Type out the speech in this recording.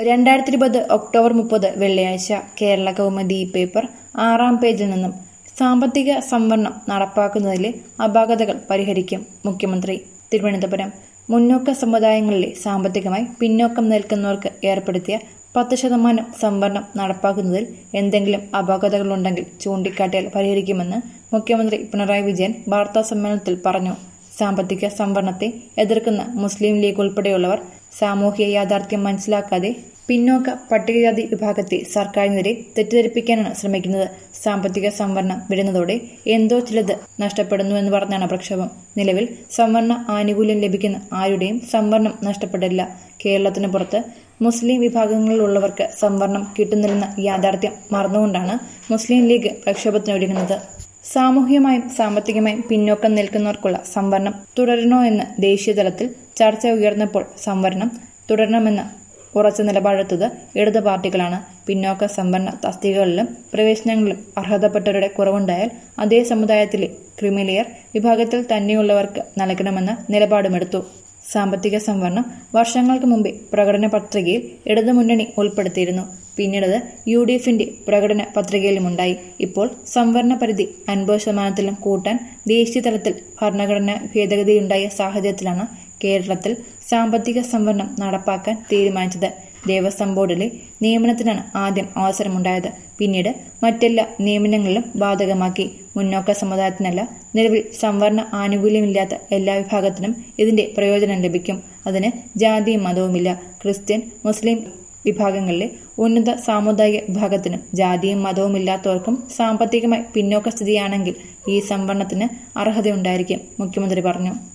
രണ്ടായിരത്തി ഇരുപത് ഒക്ടോബർ മുപ്പത് വെള്ളിയാഴ്ച കേരള കൗമുദി പേപ്പർ ആറാം പേജിൽ നിന്നും സാമ്പത്തിക സംവരണം നടപ്പാക്കുന്നതിലെ അപാകതകൾ പരിഹരിക്കും മുഖ്യമന്ത്രി തിരുവനന്തപുരം മുന്നോക്ക സമുദായങ്ങളിലെ സാമ്പത്തികമായി പിന്നോക്കം നിൽക്കുന്നവർക്ക് ഏർപ്പെടുത്തിയ പത്ത് ശതമാനം സംവരണം നടപ്പാക്കുന്നതിൽ എന്തെങ്കിലും അപാകതകളുണ്ടെങ്കിൽ ചൂണ്ടിക്കാട്ടിയാൽ പരിഹരിക്കുമെന്ന് മുഖ്യമന്ത്രി പിണറായി വിജയൻ വാർത്താ സമ്മേളനത്തിൽ പറഞ്ഞു സാമ്പത്തിക സംവരണത്തെ എതിർക്കുന്ന മുസ്ലിം ലീഗ് ഉൾപ്പെടെയുള്ളവർ സാമൂഹ്യ യാഥാർത്ഥ്യം മനസ്സിലാക്കാതെ പിന്നോക്ക പട്ടികജാതി വിഭാഗത്തെ സർക്കാരിനെതിരെ തെറ്റിദ്ധരിപ്പിക്കാനാണ് ശ്രമിക്കുന്നത് സാമ്പത്തിക സംവരണം വരുന്നതോടെ എന്തോ ചിലത് നഷ്ടപ്പെടുന്നു എന്ന് പറഞ്ഞാണ് പ്രക്ഷോഭം നിലവിൽ സംവരണ ആനുകൂല്യം ലഭിക്കുന്ന ആരുടെയും സംവരണം നഷ്ടപ്പെടില്ല കേരളത്തിന് പുറത്ത് മുസ്ലിം വിഭാഗങ്ങളിലുള്ളവർക്ക് സംവരണം കിട്ടുന്നില്ലെന്ന യാഥാർത്ഥ്യം മറന്നുകൊണ്ടാണ് മുസ്ലിം ലീഗ് പ്രക്ഷോഭത്തിനൊരുങ്ങുന്നത് സാമൂഹികമായും സാമ്പത്തികമായും പിന്നോക്കം നിൽക്കുന്നവർക്കുള്ള സംവരണം തുടരണോ എന്ന് ദേശീയതലത്തിൽ ചർച്ച ഉയർന്നപ്പോൾ സംവരണം തുടരണമെന്ന് ഉറച്ച നിലപാടെടുത്തത് ഇടത് പാർട്ടികളാണ് പിന്നോക്ക സംവരണ തസ്തികകളിലും പ്രവേശനങ്ങളിലും അർഹതപ്പെട്ടവരുടെ കുറവുണ്ടായാൽ അതേ സമുദായത്തിലെ ക്രിമിലിയർ വിഭാഗത്തിൽ തന്നെയുള്ളവർക്ക് നൽകണമെന്ന നിലപാടുമെടുത്തു സാമ്പത്തിക സംവരണം വർഷങ്ങൾക്ക് മുമ്പേ പ്രകടന പത്രികയിൽ ഇടതുമുന്നണി ഉൾപ്പെടുത്തിയിരുന്നു പിന്നീടത് യു ഡി എഫിന്റെ പ്രകടന പത്രികയിലുമുണ്ടായി ഇപ്പോൾ സംവരണ പരിധി അൻപത് ശതമാനത്തിലും കൂട്ടാൻ ദേശീയ തലത്തിൽ ഭരണഘടനാ ഭേദഗതിയുണ്ടായ സാഹചര്യത്തിലാണ് കേരളത്തിൽ സാമ്പത്തിക സംവരണം നടപ്പാക്കാൻ തീരുമാനിച്ചത് ദേവസ്വം ബോർഡിലെ നിയമനത്തിനാണ് ആദ്യം അവസരമുണ്ടായത് പിന്നീട് മറ്റെല്ലാ നിയമനങ്ങളിലും ബാധകമാക്കി മുന്നോക്ക സമുദായത്തിനല്ല നിലവിൽ സംവരണ ആനുകൂല്യമില്ലാത്ത എല്ലാ വിഭാഗത്തിനും ഇതിന്റെ പ്രയോജനം ലഭിക്കും അതിന് ജാതിയും മതവുമില്ല ക്രിസ്ത്യൻ മുസ്ലിം വിഭാഗങ്ങളിലെ ഉന്നത സാമുദായിക വിഭാഗത്തിനും ജാതിയും മതവും ഇല്ലാത്തവർക്കും സാമ്പത്തികമായി പിന്നോക്ക സ്ഥിതിയാണെങ്കിൽ ഈ സംവരണത്തിന് അർഹതയുണ്ടായിരിക്കും മുഖ്യമന്ത്രി പറഞ്ഞു